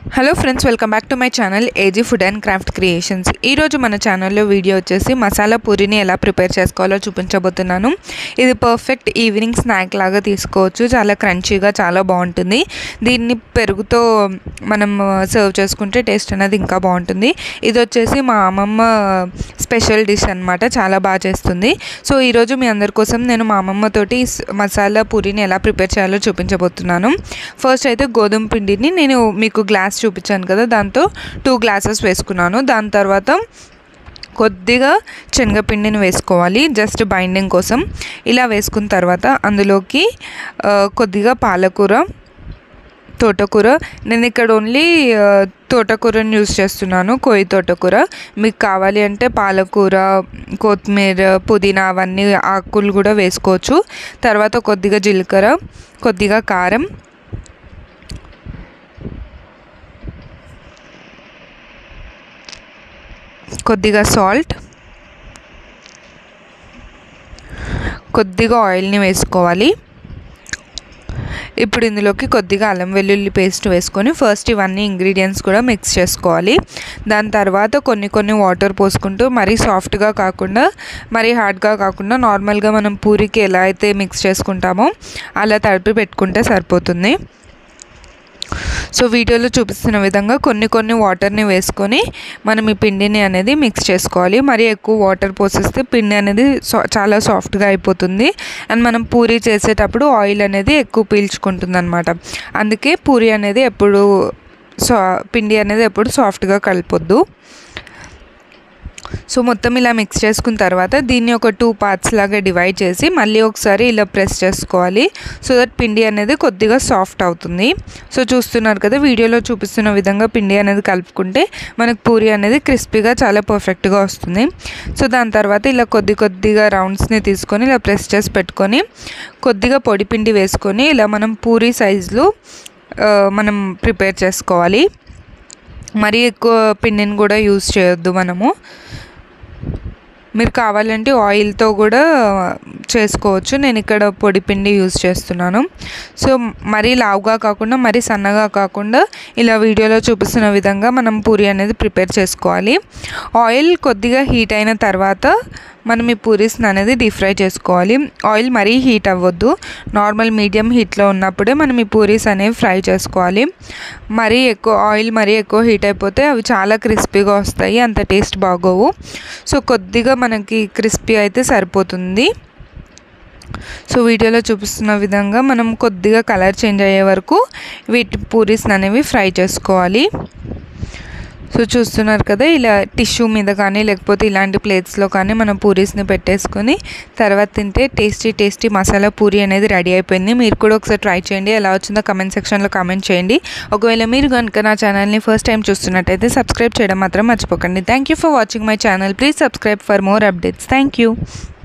hello friends welcome back to my channel AG food and craft creations ఈరోజు మన ఛానల్లో video వచ్చేసి మసాలా పూరిని ఎలా ప్రిపేర్ చేసుకోవాలో చూపించబోతున్నాను ఇది పర్ఫెక్ట్ ఈవినింగ్ స్నాక్ లాగా తీసుకోవచ్చు చాలా క్రంచీగా చాలా బాగుంటుంది దీన్ని పెరుగుతో మనం సర్వ్ చేసుకుంటే టేస్ట్ అనేది ఇంకా బాగుంటుంది ఇది వచ్చేసి మా అమ్మమ్మ స్పెషల్ డిష్ అనమాట చాలా బాగా చేస్తుంది సో ఈరోజు మీ అందరి కోసం నేను మా అమ్మమ్మతోటి స్- మసాలా పూరిని ఎలా ప్రిపేర్ చేయాలో చూపించబోతున్నాను ఫస్ట్ అయితే గోధుమ పిండిని నేను మీకు గ్లాస్ చూపించాను కదా దాంతో టూ గ్లాసెస్ వేసుకున్నాను దాని తర్వాత కొద్దిగా శనగపిండిని వేసుకోవాలి జస్ట్ బైండింగ్ కోసం ఇలా వేసుకున్న తర్వాత అందులోకి ఆ, కొద్దిగా పాలకూర తోటకూర నేను ఇక్కడ ఓన్లీ ఆ, తోటకూరని యూస్ చేస్తున్నాను కోయి తోటకూర మీకు కావాలి అంటే పాలకూర కొత్తిమీర పుదీనా అవన్నీ ఆకులు కూడా వేసుకోవచ్చు తర్వాత కొద్దిగా జీలకర్ర కొద్దిగా కారం కొద్దిగా సాల్ట్ కొద్దిగా ఆయిల్ని వేసుకోవాలి ఇప్పుడు ఇందులోకి కొద్దిగా అల్లం వెల్లుల్లి పేస్ట్ వేసుకొని ఫస్ట్ ఇవన్నీ ఇంగ్రీడియంట్స్ కూడా మిక్స్ చేసుకోవాలి దాని తర్వాత కొన్ని కొన్ని వాటర్ పోసుకుంటూ మరీ సాఫ్ట్గా కాకుండా మరీ హార్డ్గా కాకుండా నార్మల్గా మనం పూరికి ఎలా అయితే మిక్స్ చేసుకుంటామో అలా తడిపి పెట్టుకుంటే సరిపోతుంది సో వీడియోలో చూపిస్తున్న విధంగా కొన్ని కొన్ని వాటర్ని వేసుకొని మనం ఈ పిండిని అనేది మిక్స్ చేసుకోవాలి మరి ఎక్కువ వాటర్ పోసేస్తే పిండి అనేది సా- చాలా సాఫ్ట్గా అయిపోతుంది అండ్ మనం పూరి చేసేటప్పుడు ఆయిల్ అనేది ఎక్కువ పీల్చుకుంటుంది అనమాట అందుకే పూరి అనేది ఎప్పుడు సా పిండి అనేది ఎప్పుడు సాఫ్ట్గా కలిపొద్దు సో మొత్తం ఇలా మిక్స్ చేసుకున్న తర్వాత దీన్ని ఒక టూ పార్ట్స్ లాగా డివైడ్ చేసి మళ్ళీ ఒకసారి ఇలా ప్రెస్ చేసుకోవాలి సో దట్ పిండి అనేది కొద్దిగా సాఫ్ట్ అవుతుంది సో చూస్తున్నారు కదా వీడియోలో చూపిస్తున్న విధంగా పిండి అనేది కలుపుకుంటే మనకు పూరి అనేది క్రిస్పీగా చాలా పర్ఫెక్ట్గా వస్తుంది సో దాని తర్వాత ఇలా కొద్ది కొద్దిగా రౌండ్స్ని తీసుకొని ఇలా ప్రెస్ చేసి పెట్టుకొని కొద్దిగా పొడి పిండి వేసుకొని ఇలా మనం పూరి సైజులో ఆ, మనం ప్రిపేర్ చేసుకోవాలి మరీ ఎక్కువ పిండిని కూడా యూస్ చేయొద్దు మనము మీరు కావాలంటే ఆయిల్తో కూడా చేసుకోవచ్చు నేను ఇక్కడ పొడి పిండి యూస్ చేస్తున్నాను సో మరీ లావుగా కాకుండా మరీ సన్నగా కాకుండా ఇలా వీడియోలో చూపిస్తున్న విధంగా మనం పూరి అనేది ప్రిపేర్ చేసుకోవాలి ఆయిల్ కొద్దిగా హీట్ అయిన తర్వాత మనం ఈ పూరీస్ని అనేది డీప్ ఫ్రై చేసుకోవాలి ఆయిల్ మరీ హీట్ అవ్వద్దు నార్మల్ మీడియం హీట్లో ఉన్నప్పుడే మనం ఈ పూరీస్ అనేవి ఫ్రై చేసుకోవాలి మరీ ఎక్కువ ఆయిల్ మరీ ఎక్కువ హీట్ అయిపోతే అవి చాలా క్రిస్పీగా వస్తాయి అంత టేస్ట్ బాగోవు సో కొద్దిగా మనకి క్రిస్పీ అయితే సరిపోతుంది సో వీడియోలో చూపిస్తున్న విధంగా మనం కొద్దిగా కలర్ చేంజ్ అయ్యే వరకు వీటి పూరీస్ అనేవి ఫ్రై చేసుకోవాలి సో చూస్తున్నారు కదా ఇలా టిష్యూ మీద కానీ లేకపోతే ఇలాంటి ప్లేట్స్లో కానీ మనం పూరీస్ని పెట్టేసుకొని తర్వాత తింటే టేస్టీ టేస్టీ మసాలా పూరి అనేది రెడీ అయిపోయింది మీరు కూడా ఒకసారి ట్రై చేయండి ఎలా వచ్చిందో కమెంట్ సెక్షన్లో కామెంట్ చేయండి ఒకవేళ మీరు కనుక నా ఛానల్ని ఫస్ట్ టైం చూస్తున్నట్టయితే సబ్స్క్రైబ్ చేయడం మాత్రం మర్చిపోకండి thank you for watching my channel please subscribe for more updates thank you